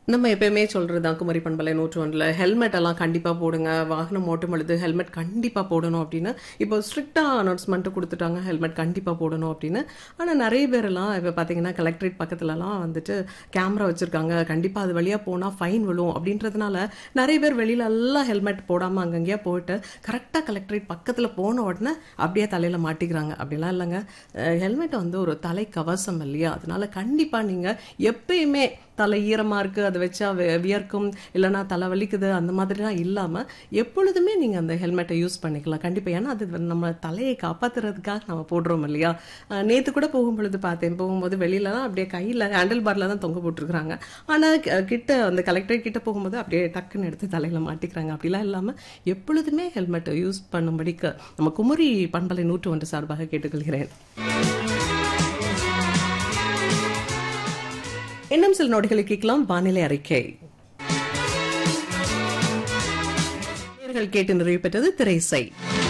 நம்ம எப்பயுமே சொல்றது தான் குமரி பண்பலை நூற்று ஒன்றில் ஹெல்மெட் எல்லாம் கண்டிப்பா போடுங்க வாகனம் ஓட்டும் பொழுது ஹெல்மெட் கண்டிப்பா போடணும் அப்படின்னு இப்போ ஸ்ட்ரிக்டா அனௌன்ஸ்மெண்ட் கொடுத்துட்டாங்க ஹெல்மெட் கண்டிப்பா போடணும் அப்படின்னு ஆனா நிறைய பேரெல்லாம் இப்போ பாத்தீங்கன்னா கலெக்டரேட் பக்கத்துலலாம் வந்துட்டு கேமரா வச்சிருக்காங்க கண்டிப்பா அது வழியா போனா ஃபைன் விழும் அப்படின்றதுனால நிறைய பேர் வெளியில எல்லாம் ஹெல்மெட் போடாம அங்கங்கேயே போயிட்டு கரெக்டா கலெக்டரேட் பக்கத்துல போன உடனே அப்படியே தலையில மாட்டிக்கிறாங்க அப்படிலாம் இல்லைங்க ஹெல்மெட் வந்து ஒரு தலை கவசம் இல்லையா அதனால கண்டிப்பா நீங்க எப்பயுமே தலை ஈரமா இருக்கு அதை வச்சா வி- வியர்க்கும் இல்லைன்னா தலை வலிக்குது அந்த மாதிரிலாம் இல்லாம எப்பொழுதுமே நீங்க அந்த ஹெல்மெட்டை யூஸ் பண்ணிக்கலாம் கண்டிப்பா ஏன்னா அது வந்து நம்ம தலையை காப்பாத்துறதுக்காக நம்ம போடுறோம் இல்லையா அஹ் நேத்து கூட போகும் பொழுது பார்த்தேன் போகும்போது வெளியிலலாம் அப்படியே கையில ஹேண்டில் பார்ல தான் தொங்க போட்டிருக்காங்க ஆனா கி- கிட்ட அந்த கலெக்டரேட் கிட்ட போகும்போது அப்படியே டக்குன்னு எடுத்து தலையில மாட்டிக்கிறாங்க அப்படிலாம் இல்லாம எப்பொழுதுமே ஹெல்மெட்டை யூஸ் பண்ணும்படிக்கு நம்ம குமரி பண்பலை நூற்று ஒன்று சார்பாக கேட்டுக்கொள்கிறேன் இன்னும் சில நொடிகளை கேட்கலாம் வானிலை அறிக்கை நேயர்கள் கேட்டு நிறைவு பெற்றது திரைசை